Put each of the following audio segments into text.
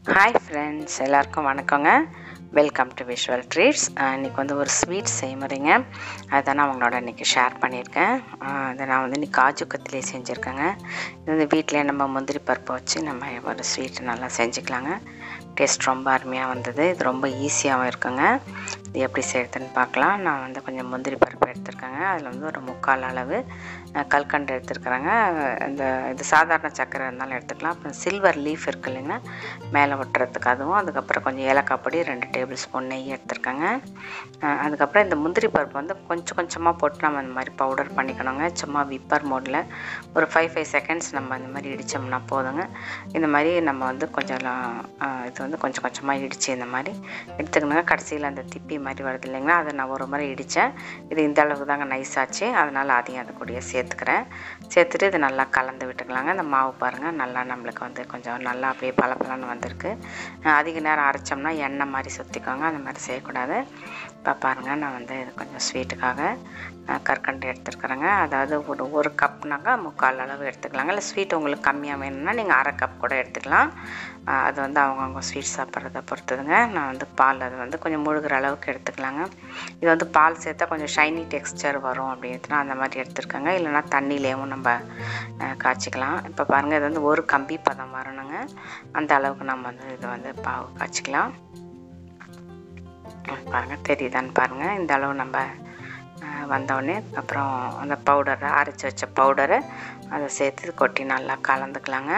hi friends எல்லாருக்கும் வணக்கங்க welcome to visual treats இன்றைக்கி வந்து ஒரு ஸ்வீட் செய்முறைங்க அதை நான் உங்களோட இன்றைக்கி ஷேர் பண்ணியிருக்கேன் அஹ் இதை நான் வந்து இன்றைக்கி காஜு கத்திலே செஞ்சுருக்கேங்க இது வந்து வீட்டிலே நம்ம முந்திரி பருப்பை வச்சு நம்ம ஒரு ஸ்வீட் நல்லா செஞ்சுக்கலாங்க டேஸ்ட் ரொம்ப அருமையாக வந்தது இது ரொம்ப ஈஸியாகவும் இருக்குங்க இது எப்படி செய்யறதுன்னு பார்க்கலாம் நான் வந்து கொஞ்சம் முந்திரி பருப்பு எடுத்திருக்கேங்க அதில் வந்து ஒரு முக்கால் அளவு அஹ், கல்கண்டு எடுத்துருக்குறேங்க இந்த இது சாதாரண சர்க்கரை இருந்தாலும் எடுத்துக்கலாம் அப்புறம் சில்வர் லீஃப் இருக்கு இல்லைங்க மேலே ஒட்டுறதுக்கு அதுவும் அதுக்கப்புறம் கொஞ்சம் ஏலக்காய் பொடி ரெண்டு டேபிள் ஸ்பூன் நெய் எடுத்துருக்கேங்க அஹ், அதுக்கப்புறம் இந்த முந்திரி பருப்பு வந்து கொஞ்சம் கொஞ்சமாக போட்டு நம்ம இந்த மாதிரி பவுடர் பண்ணிக்கணுங்க சும்மா விப்பர் மோடில் ஒரு ஃபைவ் ஃபைவ் செகண்ட்ஸ் நம்ம இந்த மாதிரி இடித்தோம்னா போதுங்க இந்த மாதிரி நம்ம வந்து கொஞ்சம் அஹ், இது வந்து கொஞ்சம் கொஞ்சமாக இடித்து இந்த மாதிரி எடுத்துக்கணுங்க கடைசியில் அந்த திப்பி மாதிரி வருது இல்லைங்களா அதை நான் ஒரு முறை இடித்தேன் இது இந்த அளவுக்கு தாங்க நைஸ் ஆச்சு அதனால் அதையும் அது கூடயே சேர்த்துக்கிறேன் சேர்த்துட்டு இது நல்லா கலந்து விட்டுக்கலாங்க இந்த மாவு பாருங்கள் நல்லா நம்மளுக்கு வந்து கொஞ்சம் நல்லா அப்படியே பளபளன்னு வந்திருக்கு அஹ் அதிக நேரம் அரைச்சோம்னா எண்ணெய் மாதிரி சுற்றிக்கோங்க அந்த மாதிரி செய்யக்கூடாது இப்போ பாருங்கள் நான் வந்து இது கொஞ்சம் ஸ்வீட்டுக்காக அஹ், கற்கண்டு எடுத்துருக்குறேங்க அதாவது ஒரு ஒரு கப்னாக்கா முக்கால் அளவு எடுத்துக்கலாங்க இல்லை ஸ்வீட் உங்களுக்கு கம்மியாக வேணும்னா நீங்கள் அரை கப் கூட எடுத்துக்கலாம் அஹ், அது வந்து அவங்கவுங்க ஸ்வீட் சாப்பிட்றத பொறுத்ததுங்க நான் வந்து பால் அது வந்து கொஞ்சம் முழுகிற அளவுக்கு எடுத்துக்கலாங்க இது வந்து பால் சேர்த்தா கொஞ்சம் ஷைனி டெக்ஸ்சர் வரும் அப்படின்ட்டு அந்த மாதிரி எடுத்துருக்கேங்க இல்லைன்னா தண்ணியிலேயும் நம்ம அஹ், காய்ச்சிக்கலாம் இப்போ பாருங்கள் இது வந்து ஒரு கம்பி பதம் வரணுங்க அந்த அளவுக்கு நம்ம வந்து இது வந்து பாவு காய்ச்சிக்கலாம் பாருங்கள் தெரியுதான்னு பாருங்கள் இந்த அளவு நம்ம அஹ், வந்தோடனே அப்புறம் அந்த பவுடரை அரைச்சி வச்ச பவுடரை அதை சேர்த்து கொட்டி நல்லா கலந்துக்கலாங்க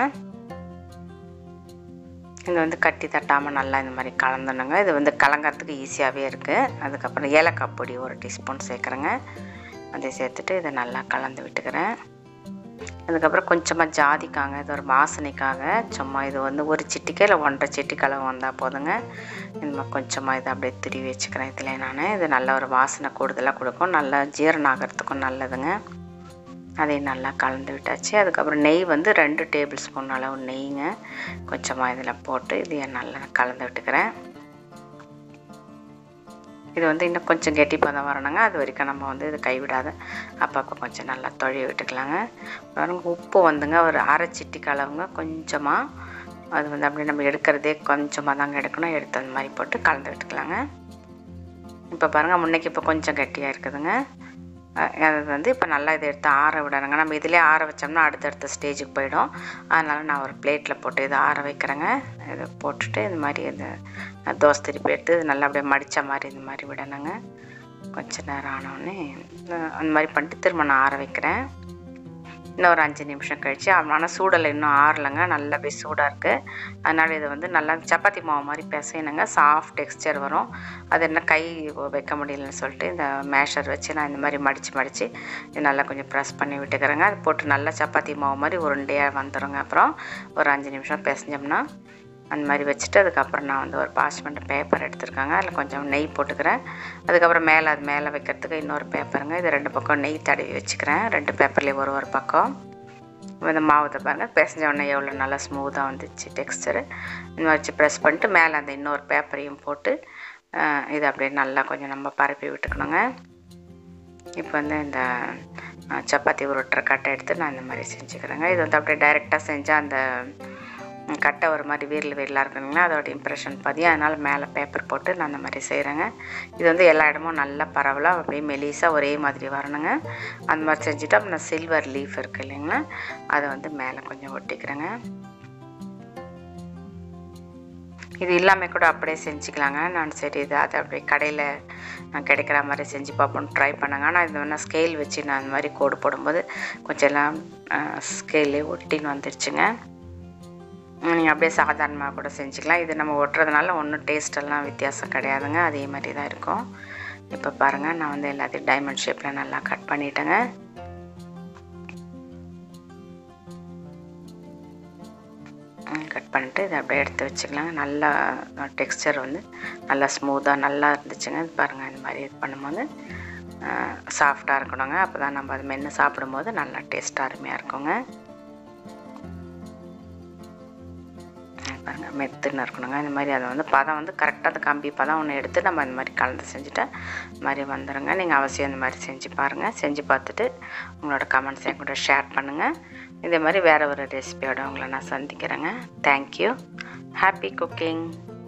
இது வந்து கட்டி தட்டாமல் நல்லா இந்த மாதிரி கலந்துணுங்க இது வந்து கலங்கிறதுக்கு ஈஸியாகவே இருக்குது அதுக்கப்புறம் ஏலக்காய் பொடி ஒரு டீஸ்பூன் சேர்க்குறேங்க அதை சேர்த்துட்டு இதை நல்லா கலந்து விட்டுக்கிறேன் அதுக்கப்புறம் கொஞ்சமாக ஜாதிக்காங்க இது ஒரு வாசனைக்காக சும்மா இது வந்து ஒரு சிட்டிக்கை இல்லை ஒன்றரை சிட்டிக்கு அளவு வந்தால் போதுங்க இந்த மாதிரி கொஞ்சமாக இதை அப்படியே துருவி வச்சுக்கிறேன் இதில் நான் இது நல்ல ஒரு வாசனை கூடுதலாக கொடுக்கும் நல்லா ஜீரணம் ஆகிறதுக்கும் நல்லதுங்க அதையும் நல்லா கலந்து விட்டாச்சு அதுக்கப்புறம் நெய் வந்து ரெண்டு டேபிள் ஸ்பூன் அளவு நெய்ங்க கொஞ்சமாக இதில் போட்டு இதையும் நல்லா கலந்து விட்டுக்கிறேன் இது வந்து இன்னும் கொஞ்சம் கெட்டி பதம் வரணுங்க அது வரைக்கும் நம்ம வந்து இது கைவிடாத அப்பப்போ கொஞ்சம் நல்லா தொழில் விட்டுக்கலாங்க பாருங்க உப்பு வந்துங்க ஒரு அரை சிட்டிக்கு அளவுங்க கொஞ்சமாக அது வந்து அப்படியே நம்ம எடுக்கிறதே கொஞ்சமாக தாங்க எடுக்கணும் எடுத்து அந்த மாதிரி போட்டு கலந்து விட்டுக்கலாங்க இப்போ பாருங்கள் முன்னைக்கு இப்போ கொஞ்சம் கெட்டியாக இருக்குதுங்க அஹ் அது வந்து இப்போ நல்லா இதை எடுத்து ஆற விடணுங்க நம்ம இதிலே ஆற வச்சோம்னா அடுத்தடுத்த ஸ்டேஜுக்கு போயிடும் அதனால் நான் ஒரு பிளேட்டில் போட்டு இதை ஆற வைக்கிறேங்க இதை போட்டுட்டு இந்த மாதிரி இந்த தோசை திருப்பி எடுத்து இது நல்லா அப்படியே மடித்த மாதிரி இந்த மாதிரி விடணுங்க கொஞ்ச நேரம் ஆனோடனே அஹ் அந்த மாதிரி பண்ணிட்டு திரும்ப நான் ஆற வைக்கிறேன் இன்னும் ஒரு அஞ்சு நிமிஷம் கழித்து ஆனால் சூடலை இன்னும் ஆறலைங்க நல்லா அப்படியே சூடாக இருக்குது அதனால் இது வந்து நல்லா சப்பாத்தி மாவு மாதிரி பிசைனுங்க சாஃப்ட் டெக்ஸ்சர் வரும் அது என்ன கை வைக்க முடியலன்னு சொல்லிட்டு இந்த மேஷர் வச்சு நான் இந்த மாதிரி மடித்து மடித்து இது நல்லா கொஞ்சம் ப்ரெஸ் பண்ணி விட்டுக்கிறேங்க அது போட்டு நல்லா சப்பாத்தி மாவு மாதிரி உருண்டையாக வந்துடுங்க அப்புறம் ஒரு அஞ்சு நிமிஷம் பிசைஞ்சோம்னா அந்த மாதிரி வச்சுட்டு அதுக்கப்புறம் நான் வந்து ஒரு பாஸ்மெண்ட் பேப்பர் எடுத்துருக்காங்க அதில் கொஞ்சம் நெய் போட்டுக்கிறேன் அதுக்கப்புறம் மேலே அது மேலே வைக்கிறதுக்கு இன்னொரு பேப்பருங்க இது ரெண்டு பக்கம் நெய் தடவி வச்சுக்கிறேன் ரெண்டு பேப்பர்லேயும் ஒரு ஒரு பக்கம் இந்த மாவுத்தை பாருங்கள் பிசைஞ்ச உடனே எவ்வளோ நல்லா ஸ்மூத்தாக வந்துச்சு டெக்ஸ்டரு இந்த மாதிரி வச்சு ப்ரெஸ் பண்ணிட்டு மேலே அந்த இன்னொரு பேப்பரையும் போட்டு அஹ், இதை அப்படியே நல்லா கொஞ்சம் நம்ம பரப்பி விட்டுக்கணுங்க இப்போ வந்து இந்த அஹ், சப்பாத்தி உருட்டுற கட்டை எடுத்து நான் இந்த மாதிரி செஞ்சுக்கிறேங்க இது வந்து அப்படியே டைரெக்டாக செஞ்சால் அந்த ம், கட்டை ஒரு மாதிரி வீரல் வீரலாக இருக்குங்களா அதோட இம்ப்ரெஷன் பதியும் அதனால் மேலே பேப்பர் போட்டு நான் அந்த மாதிரி செய்கிறேங்க இது வந்து எல்லா இடமும் நல்லா பரவலாக அப்படியே மெலிசாக ஒரே மாதிரி வரணுங்க அந்த மாதிரி செஞ்சுட்டு அப்புறம் சில்வர் லீஃப் இருக்குது இல்லைங்களா அதை வந்து மேலே கொஞ்சம் ஒட்டிக்கிறேங்க இது இல்லாமல் கூட அப்படியே செஞ்சுக்கலாங்க நான் சரி இது அதை அப்படியே கடையில் நான் கிடைக்கிற மாதிரி செஞ்சு பார்ப்போம்னு ட்ரை பண்ணேங்க ஆனால் இது வேணால் ஸ்கேல் வச்சு நான் அந்த மாதிரி கோடு போடும்போது கொஞ்சம் எல்லாம் ஸ்கேலே ஒட்டின்னு வந்துடுச்சுங்க நீங்கள் அப்படியே சாதாரணமாக கூட செஞ்சுக்கலாம் இது நம்ம ஒட்டுறதுனால ஒன்றும் டேஸ்டெல்லாம் வித்தியாசம் கிடையாதுங்க அதே மாதிரி தான் இருக்கும் இப்போ பாருங்கள் நான் வந்து எல்லாத்தையும் டைமண்ட் ஷேப்பில் நல்லா கட் பண்ணிட்டேங்க கட் பண்ணிட்டு இதை அப்படியே எடுத்து வச்சுக்கலாங்க நல்லா டெக்ஸ்சர் வந்து நல்லா ஸ்மூத்தாக நல்லா இருந்துச்சுங்க இது பாருங்கள் இந்த மாதிரி இது பண்ணும்போது சாஃப்டாக இருக்கணுங்க அப்போ தான் நம்ம அது மென்று சாப்பிடும்போது நல்லா டேஸ்ட்டாக அருமையாக இருக்குங்க பாருங்கள் மெத்துன்னு இருக்கணுங்க இந்த மாதிரி அதை வந்து பதம் வந்து கரெக்டாக அந்த கம்பி பதம் ஒன்று எடுத்து நம்ம இந்த மாதிரி கலந்து செஞ்சுட்டா இந்த மாதிரி வந்துடுங்க நீங்கள் அவசியம் இந்த மாதிரி செஞ்சு பாருங்கள் செஞ்சு பார்த்துட்டு உங்களோட கமெண்ட்ஸ் என் கூட ஷேர் பண்ணுங்கள் இதே மாதிரி வேறு ஒரு ரெசிபியோட உங்களை நான் சந்திக்கிறேங்க தேங்க்யூ ஹாப்பி குக்கிங்